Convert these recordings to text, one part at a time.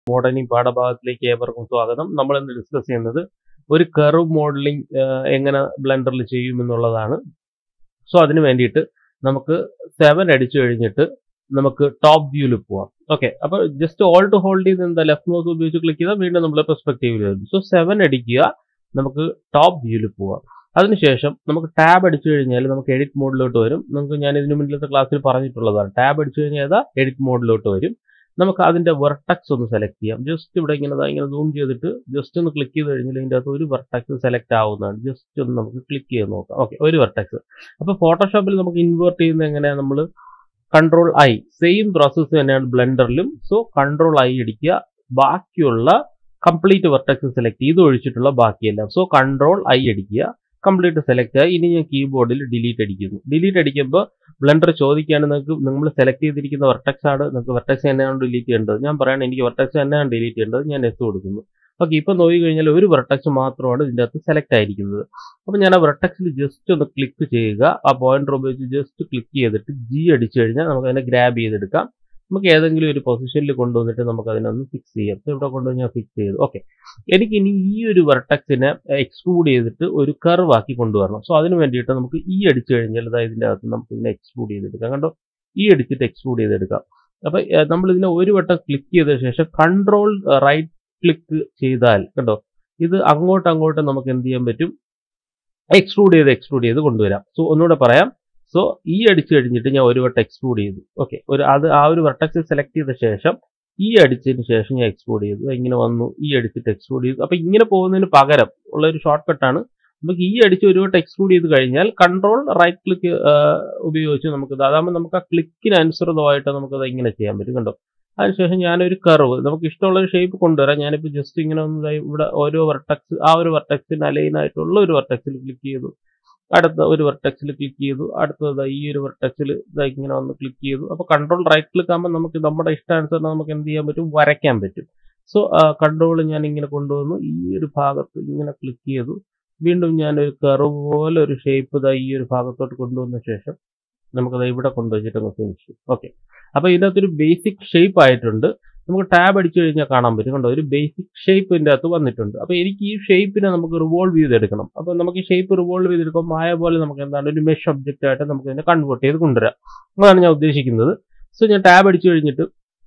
modelling പാഠഭാഗത്തിലേക്ക് ഏവർക്കും സ്വാഗതം നമ്മൾ ഇന്ന് ഡിസ്കസ് ചെയ്യുന്നത് ഒരു കർവ് മോഡലിംഗ് എങ്ങനെ ബ്ലെൻഡറിൽ ചെയ്യും എന്നുള്ളതാണ് സോ അതിന് വേണ്ടിയിട്ട് നമുക്ക് സെവൻ അടിച്ചു കഴിഞ്ഞിട്ട് നമുക്ക് ടോപ്പ് വ്യൂവിൽ പോവാം ഓക്കെ അപ്പൊ ജസ്റ്റ് ഓൾ ടു ഹോൾഡ് ചെയ്ത് എന്താ ലെഫ്റ്റ് മൗസ് ഉപയോഗിച്ച് ക്ലിക്ക് ചെയ്താൽ വീണ്ടും നമ്മൾ പെർസ്പെക്റ്റീവിൽ വരും സോ സെവൻ അടിക്കുക നമുക്ക് ടോപ്പ് വ്യൂവിൽ പോവാം അതിനുശേഷം നമുക്ക് ടാബ് അടിച്ചു കഴിഞ്ഞാൽ നമുക്ക് എഡിറ്റ് മോഡിലോട്ട് വരും നമുക്ക് ഞാൻ ഇതിനു മുന്നിലത്തെ ക്ലാസ്സിൽ പറഞ്ഞിട്ടുള്ളതാണ് ടാബ് അടിച്ചു കഴിഞ്ഞാൽ ഏതാ എഡിറ്റ് മോഡിലോട്ട് വരും നമുക്ക് അതിന്റെ വെർട്ടക്സ് ഒന്ന് സെലക്ട് ചെയ്യാം ജസ്റ്റ് ഇവിടെ ഇങ്ങനെ ദാ ഇങ്ങനെ സൂം ചെയ്തിട്ട് ജസ്റ്റ് ഒന്ന് ക്ലിക്ക് ചെയ്ത് കഴിഞ്ഞാൽ ഇതിൻ്റെ അകത്ത് ഒരു വെർട്ടക്സ് സെലക്ട് ആവുന്നതാണ് ജസ്റ്റ് ഒന്ന് നമുക്ക് ക്ലിക്ക് ചെയ്ത് നോക്കാം ഓക്കെ ഒരു വെർട്ടക്സ് അപ്പൊ ഫോട്ടോഷോപ്പിൽ നമുക്ക് ഇൻവേർട്ട് ചെയ്യുന്നത് എങ്ങനെയാണ് നമ്മൾ കൺട്രോൾ ഐ സെയിം പ്രോസസ്സ് തന്നെയാണ് ബ്ലെൻഡറിലും സോ കൺട്രോൾ ഐ അടിക്കുക ബാക്കിയുള്ള കംപ്ലീറ്റ് വെർട്ടക്സ് സെലക്ട് ചെയ്ത് ഒഴിച്ചിട്ടുള്ള ബാക്കിയെല്ലാം സോ കൺട്രോൾ ഐ അടിക്കുക കംപ്ലീറ്റ് സെലക്ട് ആയി ഇനി ഞാൻ കീബോർഡിൽ ഡിലീറ്റ് അടിക്കുന്നു ഡിലീറ്റ് അടിക്കുമ്പോൾ ബ്ലെൻഡർ ചോദിക്കുകയാണ് നിങ്ങൾക്ക് നമ്മൾ സെലക്ട് ചെയ്തിരിക്കുന്ന വെർട്ടക്സ് ആണ് നിങ്ങൾക്ക് വെർട്ടക്സ് തന്നെയാണ് ഡിലീറ്റ് ചെയ്യേണ്ടത് ഞാൻ പറയണം എനിക്ക് വെർട്ടക്സ് തന്നെയാണ് ഡിലീറ്റ് ചെയ്യേണ്ടത് ഞാൻ എസ് കൊടുക്കുന്നു ഓക്കെ ഇപ്പൊ നോക്കി കഴിഞ്ഞാൽ ഒരു വെർട്ടക്സ് മാത്രമാണ് ഇതിൻ്റെ അകത്ത് സെലക്ട് ആയിരിക്കുന്നത് അപ്പൊ ഞാൻ ആ വെർട്ടക്സിൽ ജസ്റ്റ് ഒന്ന് ക്ലിക്ക് ചെയ്യുക ആ പോയിന്റർ ഉപയോഗിച്ച് ജസ്റ്റ് ക്ലിക്ക് ചെയ്തിട്ട് ജി അടിച്ചു കഴിഞ്ഞാൽ നമുക്ക് അതിനെ ഗ്രാബ് ചെയ്തെടുക്കാം നമുക്ക് ഏതെങ്കിലും ഒരു പൊസിഷനിൽ കൊണ്ടുവന്നിട്ട് നമുക്ക് അതിനൊന്ന് ഫിക്സ് ചെയ്യാം So ഇവിടെ കൊണ്ടുവന്ന് ഞാൻ ഫിക്സ് ചെയ്തു ഓക്കെ എനിക്ക് ഇനി ഈ ഒരു വെർട്ടക്സിനെ എക്സ്ക്ലൂഡ് ചെയ്തിട്ട് ഒരു കർവ് ആക്കി കൊണ്ടുവരണം സോ അതിന് വേണ്ടിയിട്ട് നമുക്ക് ഈ അടിച്ചു കഴിഞ്ഞാൽ അതായത് ഇതിൻ്റെ അകത്ത് നമുക്ക് ഇതിനെ എക്സ്ക്ലൂഡ് ചെയ്തെടുക്കാം കണ്ടോ ഈ അടിച്ചിട്ട് എക്സ്ക്ലൂഡ് ചെയ്തെടുക്കാം അപ്പൊ നമ്മൾ ഇതിനെ ഒരു വട്ടം ക്ലിക്ക് ചെയ്ത ശേഷം കൺട്രോൾ റൈറ്റ് ക്ലിക്ക് ചെയ്താൽ കണ്ടോ ഇത് അങ്ങോട്ട് അങ്ങോട്ട് നമുക്ക് എന്ത് ചെയ്യാൻ പറ്റും എക്സ്ട്രൂഡ് ചെയ്ത് എക്സ്ട്രൂഡ് ചെയ്ത് കൊണ്ടുവരാം സോ ഒന്നുകൂടെ പറയാം സോ ഈ അടിച്ചു കഴിഞ്ഞിട്ട് ഞാൻ ഒരു വട്ടം എക്സ്ട്രൂഡ് ചെയ്തു ഓക്കെ ഒരു അത് ആ ഒരു വെർട്ടക്സ് സെലക്ട് ചെയ്ത ശേഷം ഈ അടിച്ചതിന് ശേഷം ഞാൻ എക്സ്ട്രൂഡ് ചെയ്തു ഇങ്ങനെ വന്നു ഈ അടിച്ചിട്ട് എക്സ്ട്രൂഡ് ചെയ്തു അപ്പൊ ഇങ്ങനെ പോകുന്നതിന് പകരം ഉള്ള ഒരു ഷോർട്ട് കട്ടാണ് നമുക്ക് ഈ അടിച്ച് ഒരു വട്ടം എക്സ്ട്രൂഡ് ചെയ്ത് കഴിഞ്ഞാൽ കൺട്രോൾ റൈറ്റ് ക്ലിക്ക് ഉപയോഗിച്ച് നമുക്ക് അതാകുമ്പോൾ നമുക്ക് ആ ക്ലിക്കിന് അനുസൃതമായിട്ട് നമുക്കത് ഇങ്ങനെ ചെയ്യാൻ പറ്റും കണ്ടോ അതിനുശേഷം ഞാനൊരു കർവ് നമുക്ക് ഇഷ്ടമുള്ള ഒരു ഷേപ്പ് കൊണ്ടുവരാം ഞാനിപ്പോൾ ജസ്റ്റ് ഇങ്ങനെ ഒന്ന് ഇവിടെ ഓരോ വെർട്ടക്സ് ആ ഒരു വെർട്ടക്സിന് അലൈൻ ആയിട്ടുള്ള ഒരു വെർട്ടക്സിൽ ക്ലിക്ക് ചെയ്തു അടുത്ത ഒരു വെർട്ടക്സിൽ ക്ലിക്ക് ചെയ്തു അടുത്തത് ഈ ഒരു വെർട്ടക്സിൽ ഇങ്ങനെ ഒന്ന് ക്ലിക്ക് ചെയ്തു അപ്പോൾ കൺട്രോൾ റൈറ്റ് ക്ലിക്ക് ആകുമ്പോൾ നമുക്ക് നമ്മുടെ ഇഷ്ടാനുസരണം നമുക്ക് എന്ത് ചെയ്യാൻ പറ്റും വരയ്ക്കാൻ പറ്റും സോ കൺട്രോൾ ഞാൻ ഇങ്ങനെ കൊണ്ടുവന്നു ഈ ഒരു ഭാഗത്ത് ഇങ്ങനെ ക്ലിക്ക് ചെയ്തു വീണ്ടും ഞാൻ ഒരു കർവ് പോലെ ഒരു ഷേപ്പ് ഇതാ ഈ ഒരു ഭാഗത്തോട്ട് കൊണ്ടുവന്ന ശേഷം നമുക്കത് ഇവിടെ കൊണ്ടുവച്ചിട്ട് അങ്ങ് ഫിനിഷ് ചെയ്യും ഓക്കെ അപ്പോൾ ഇതിനകത്തൊരു ബേസിക് ഷേപ്പ് ആയിട്ടുണ്ട് നമുക്ക് ടാബ് അടിച്ചു കഴിഞ്ഞാൽ കാണാൻ പറ്റും കണ്ടോ ഒരു ബേസിക് ഷേപ്പ് ഇതിൻ്റെ അകത്ത് വന്നിട്ടുണ്ട് അപ്പോൾ എനിക്ക് ഈ ഷേപ്പിനെ നമുക്ക് റിവോൾവ് ചെയ്തെടുക്കണം അപ്പോൾ നമുക്ക് ഈ ഷേപ്പ് റിവോൾവ് ചെയ്തെടുക്കുമ്പോൾ മായ പോലെ നമുക്ക് എന്താണ് ഒരു മെഷ് ഒബ്ജക്റ്റ് ആയിട്ട് നമുക്ക് ഇതിനെ കൺവേർട്ട് ചെയ്ത് കൊണ്ടുവരാം അതാണ് ഞാൻ ഉദ്ദേശിക്കുന്നത് സോ ഞാൻ ടാബ് അടിച്ചു കഴിഞ്ഞിട്ട്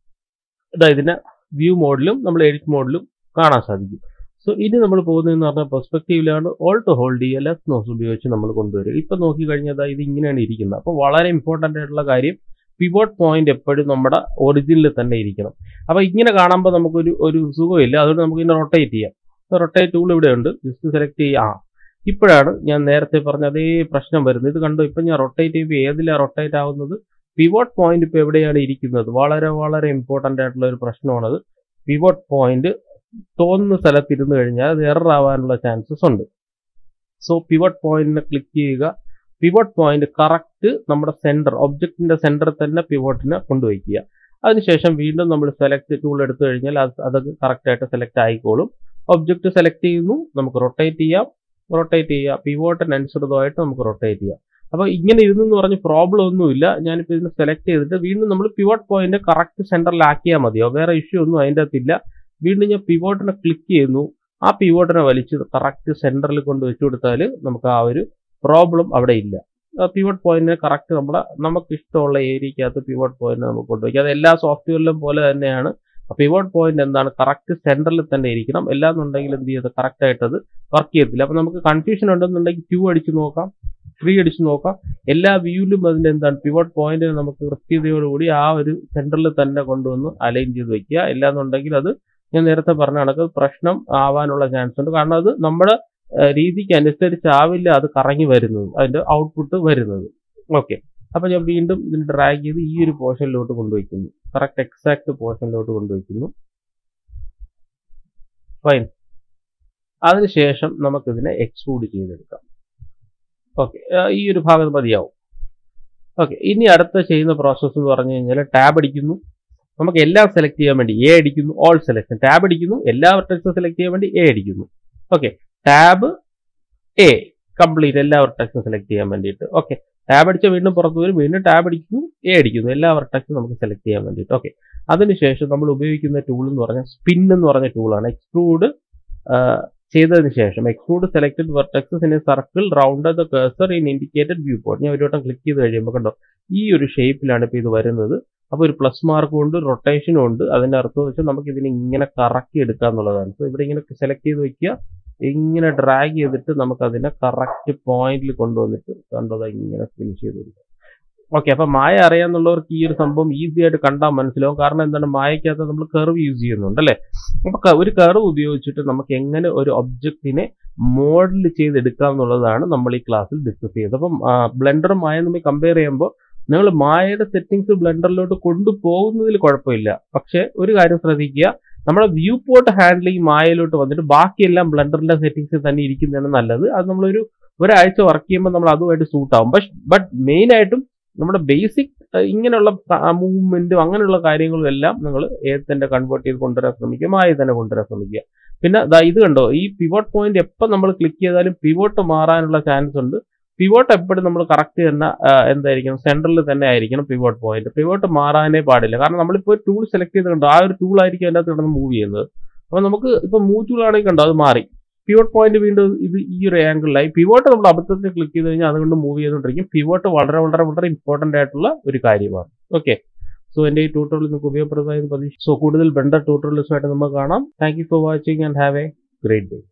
ഇതാ ഇതിനെ വ്യൂ മോഡിലും നമ്മൾ എഡിറ്റ് മോഡിലും കാണാൻ സാധിക്കും സോ ഇനി നമ്മൾ പോകുന്നതെന്ന് പറഞ്ഞാൽ പെർസ്പെക്റ്റീവിലാണ് ഓൾ ടു ഹോൾഡ് ചെയ്യുക ലെഫ്റ്റ് നോസ് ഉപയോഗിച്ച് നമ്മൾ കൊണ്ടുവരിക ഇപ്പം നോക്കി കഴിഞ്ഞാൽ ഇത് ഇങ്ങനെയാണ് ഇരിക്കുന്നത് അപ്പോൾ വളരെ ഇമ്പോർട്ടൻ്റ് ആയിട്ടുള്ള കാര്യം പിവോട്ട് പോയിന്റ് എപ്പോഴും നമ്മുടെ ഒറിജിനിൽ തന്നെ ഇരിക്കണം അപ്പോൾ ഇങ്ങനെ കാണുമ്പോൾ നമുക്കൊരു ഒരു സുഖമില്ല അതുകൊണ്ട് നമുക്ക് ഇതിനെ റൊട്ടേറ്റ് ചെയ്യാം റൊട്ടേറ്റ് ടൂൾ ഇവിടെ ഉണ്ട് ജസ്റ്റ് സെലക്ട് ചെയ്യുക ആ ഇപ്പോഴാണ് ഞാൻ നേരത്തെ പറഞ്ഞ അതേ പ്രശ്നം വരുന്നത് ഇത് കണ്ടോ ഇപ്പം ഞാൻ റൊട്ടേറ്റ് ചെയ്യുമ്പോൾ ഏതിലാണ് റൊട്ടേറ്റ് ആവുന്നത് പിവോട്ട് പോയിന്റ് ഇപ്പോൾ എവിടെയാണ് ഇരിക്കുന്നത് വളരെ വളരെ ഇമ്പോർട്ടൻ്റ് ആയിട്ടുള്ള ഒരു പ്രശ്നമാണത് പിവോട്ട് പോയിന്റ് തോന്നുന്ന സ്ഥലത്ത് ഇരുന്ന് കഴിഞ്ഞാൽ അത് എറർ ആവാനുള്ള ചാൻസസ് ഉണ്ട് സോ പിവോട്ട് പോയിന്റിനെ ക്ലിക്ക് ചെയ്യുക പിവോട്ട് പോയിന്റ് കറക്റ്റ് നമ്മുടെ സെന്റർ ഒബ്ജക്റ്റിന്റെ സെന്ററിൽ തന്നെ പിവോട്ടിനെ കൊണ്ടുവയ്ക്കുക അതിനുശേഷം വീണ്ടും നമ്മൾ സെലക്ട് ടൂൾ എടുത്തു കഴിഞ്ഞാൽ അത് അത് കറക്റ്റ് ആയിട്ട് സെലക്ട് ആയിക്കോളും ഒബ്ജക്റ്റ് സെലക്ട് ചെയ്യുന്നു നമുക്ക് റൊട്ടേറ്റ് ചെയ്യാം റൊട്ടേറ്റ് ചെയ്യുക പിവോട്ടിന് അനുസൃതമായിട്ട് നമുക്ക് റൊട്ടേറ്റ് ചെയ്യാം അപ്പോൾ ഇങ്ങനെ ഇരുന്നെന്ന് പറഞ്ഞ് പ്രോബ്ലം ഒന്നുമില്ല ഞാനിപ്പോൾ ഇതിനെ സെലക്ട് ചെയ്തിട്ട് വീണ്ടും നമ്മൾ പിവോട്ട് പോയിന്റ് കറക്റ്റ് സെന്ററിലാക്കിയാൽ മതിയോ വേറെ ഇഷ്യൂ ഒന്നും അതിൻ്റെ അകത്തില്ല വീണ്ടും ഞാൻ പിവോട്ടിനെ ക്ലിക്ക് ചെയ്യുന്നു ആ പിവോട്ടിനെ വലിച്ച് കറക്റ്റ് സെന്ററിൽ കൊണ്ട് വെച്ചു കൊടുത്താൽ നമുക്ക് ആ ഒരു പ്രോബ്ലം അവിടെ ഇല്ല പിവോട്ട് പോയിന്റിനെ കറക്റ്റ് നമ്മുടെ നമുക്ക് ഇഷ്ടമുള്ള ഏരിയക്കകത്ത് പിവോട്ട് പോയിന്റ് നമുക്ക് കൊണ്ടുപോയി അത് എല്ലാ സോഫ്റ്റ്വെയറിലും പോലെ തന്നെയാണ് പിവോട്ട് പോയിന്റ് എന്താണ് കറക്റ്റ് സെന്ററിൽ തന്നെ ഇരിക്കണം എല്ലാന്നുണ്ടെങ്കിൽ എന്ത് ചെയ്ത് കറക്റ്റ് ആയിട്ട് അത് വർക്ക് ചെയ്യത്തില്ല അപ്പൊ നമുക്ക് കൺഫ്യൂഷൻ ഉണ്ടെന്നുണ്ടെങ്കിൽ ക്യൂ അടിച്ച് നോക്കാം ത്രീ അടിച്ച് നോക്കാം എല്ലാ വ്യൂവിലും അതിന്റെ എന്താണ് പിവോട്ട് പോയിന്റിനെ നമുക്ക് കൃത്യതയോടുകൂടി ആ ഒരു സെന്ററിൽ തന്നെ കൊണ്ടുവന്ന് അലൈൻ ചെയ്ത് വെക്കുക എല്ലാന്നുണ്ടെങ്കിൽ അത് ഞാൻ നേരത്തെ പറഞ്ഞ കണക്ക് പ്രശ്നം ആവാനുള്ള ചാൻസ് ഉണ്ട് കാരണം അത് നമ്മുടെ രീതിക്ക് അനുസരിച്ചാവില്ല അത് കറങ്ങി വരുന്നത് അതിന്റെ ഔട്ട്പുട്ട് വരുന്നത് ഓക്കെ അപ്പൊ ഞാൻ വീണ്ടും ഇതിന് ഡ്രാഗ് ചെയ്ത് ഈ ഒരു പോർഷനിലോട്ട് കൊണ്ടുവയ്ക്കുന്നു കറക്റ്റ് എക്സാക്ട് പോർഷനിലോട്ട് കൊണ്ടുവയ്ക്കുന്നു ഫൈൻ അതിനുശേഷം നമുക്കിതിനെ എക്സ്ട്രൂഡ് ചെയ്തെടുക്കാം ഓക്കെ ഈ ഒരു ഭാഗത്ത് മതിയാവും ഓക്കെ ഇനി അടുത്ത ചെയ്യുന്ന പ്രോസസ്സ് എന്ന് പറഞ്ഞു കഴിഞ്ഞാൽ ടാബ് അടിക്കുന്നു നമുക്ക് എല്ലാം സെലക്ട് ചെയ്യാൻ വേണ്ടി എ അടിക്കുന്നു ഓൾ സെലക്ഷൻ ടാബ് അടിക്കുന്നു എല്ലാ വെർട്ടക്സും സെലക്ട് ചെയ്യാൻ വേണ്ടി എ അടിക്കുന്നു ഓക്കെ ടാബ് എ കംപ്ലീറ്റ് എല്ലാ വെർട്ടക്സും സെലക്ട് ചെയ്യാൻ വേണ്ടിയിട്ട് ഓക്കെ ടാബ് അടിച്ചാൽ വീണ്ടും പുറത്ത് വരും വീണ്ടും ടാബ് അടിക്കുന്നു എ അടിക്കുന്നു എല്ലാ വെർട്ടക്സും നമുക്ക് സെലക്ട് ചെയ്യാൻ വേണ്ടിയിട്ട് ഓക്കെ അതിനുശേഷം നമ്മൾ ഉപയോഗിക്കുന്ന ടൂൾ എന്ന് പറഞ്ഞാൽ സ്പിൻ എന്ന് പറഞ്ഞ ടൂളാണ് എക്സ്ട്രൂഡ് ചെയ്തതിന് ശേഷം extrude selected vertices in a circle round the cursor in indicated view point ഞാൻ ഒരു വട്ടം ക്ലിക്ക് ചെയ്ത് കഴിയുമ്പോൾ കണ്ടോ ഈ ഒരു ഷേപ്പിലാണ് ഇപ്പോൾ ഇത് വരുന്നത് അപ്പോൾ ഒരു പ്ലസ് മാർക്കും ഉണ്ട് റൊട്ടേഷനും ഉണ്ട് അതിന്റെ അർത്ഥം വെച്ചാൽ നമുക്ക് ഇതിനെ ഇങ്ങനെ കറക്കി എടുക്കുക എന്നുള്ളതാണ് സോ ഇവിടെ ഇങ്ങനെ സെലക്ട് ചെയ്ത് വെക്കുക ഇങ്ങനെ ഡ്രാഗ് ചെയ്തിട്ട് നമുക്ക് അതിനെ കറക്റ്റ് പോയിന്റിൽ കൊണ്ടുവന്നിട്ട് കണ്ടത് ഇങ്ങനെ ഫിനിഷ് ചെയ്ത് കൊടുക്കുക ഓക്കെ അപ്പൊ മായ അറിയാന്നുള്ളവർക്ക് ഈ ഒരു സംഭവം ഈസി ആയിട്ട് കണ്ടാൽ മനസ്സിലാവും കാരണം എന്താണ് മായക്കകത്ത് നമ്മൾ കർവ് യൂസ് ചെയ്യുന്നുണ്ട് അല്ലേ അപ്പൊ ഒരു കർവ് ഉപയോഗിച്ചിട്ട് നമുക്ക് എങ്ങനെ ഒരു ഒബ്ജക്റ്റിനെ മോഡൽ ചെയ്തെടുക്കാം എന്നുള്ളതാണ് നമ്മൾ ഈ ക്ലാസ്സിൽ ഡിസ്കസ് ചെയ്തത് അപ്പം ബ്ലെൻഡറും മായ നമ്മൾ കമ്പയർ ചെയ്യുമ്പോൾ നിങ്ങൾ മായയുടെ സെറ്റിംഗ്സ് ബ്ലെൻഡറിലോട്ട് കൊണ്ടുപോകുന്നതിൽ കുഴപ്പമില്ല പക്ഷെ ഒരു കാര്യം ശ്രദ്ധിക്കുക നമ്മുടെ വ്യൂ പോർട്ട് ഹാൻഡിലിംഗ് മായയിലോട്ട് വന്നിട്ട് ബാക്കിയെല്ലാം ബ്ലെൻഡറിന്റെ സെറ്റിംഗ്സിൽ തന്നെ ഇരിക്കുന്നതാണ് നല്ലത് അത് നമ്മളൊരു ഒരാഴ്ച വർക്ക് ചെയ്യുമ്പോൾ നമ്മൾ അതുമായിട്ട് സൂട്ട് ആവും പക്ഷെ ബട്ട് മെയിൻ ആയിട്ടും നമ്മുടെ ബേസിക് ഇങ്ങനെയുള്ള മൂവ്മെന്റും അങ്ങനെയുള്ള കാര്യങ്ങളും എല്ലാം നിങ്ങൾ ഏത് തന്നെ കൺവേർട്ട് ചെയ്ത് കൊണ്ടുവരാൻ ശ്രമിക്കുക മായി തന്നെ കൊണ്ടുവരാൻ ശ്രമിക്കുക പിന്നെ ദാ ഇത് കണ്ടോ ഈ പിവോട്ട് പോയിന്റ് എപ്പോൾ നമ്മൾ ക്ലിക്ക് ചെയ്താലും പിവോട്ട് മാറാനുള്ള ചാൻസ് ഉണ്ട് പിവോട്ട് എപ്പോഴും നമ്മൾ കറക്റ്റ് തന്നെ എന്തായിരിക്കണം സെൻട്രലിൽ തന്നെ ആയിരിക്കണം പിവോട്ട് പോയിന്റ് പിവോട്ട് മാറാനേ പാടില്ല കാരണം നമ്മളിപ്പോൾ ടൂൾ സെലക്ട് ചെയ്ത് കണ്ടോ ആ ഒരു ടൂൾ ആയിരിക്കും അതിൻ്റെ അകത്ത് കിടന്ന് മൂവ് ചെയ്യുന്നത് അപ്പോൾ നമുക്ക് ഇപ്പോൾ മൂവ് ടൂൾ ആണെങ്കിൽ കണ്ടോ അത് മാറി പിവോട്ട് പോയിന്റ് വീണ്ടും ഇത് ഈ ഒരു ആംഗിളിലായി പിവോട്ട് നമ്മൾ അബദ്ധത്തിൽ ക്ലിക്ക് ചെയ്ത് കഴിഞ്ഞാൽ അതുകൊണ്ട് മൂവ് ചെയ്തുകൊണ്ടിരിക്കും പിവോട്ട് വളരെ വളരെ വളരെ ഇമ്പോർട്ടൻ്റ് ആയിട്ടുള്ള ഒരു കാര്യമാണ് ഓക്കെ സോ എൻ്റെ ഈ ട്യൂട്ടോറിയൽ നിങ്ങൾക്ക് ഉപയോഗപ്രദമായി പ്രതീക്ഷ സോ കൂടുതൽ ബെണ്ടർ ട്യൂട്ടോറിയൽസുമായിട്ട് നമുക്ക് കാണാം thank you for watching and have a great day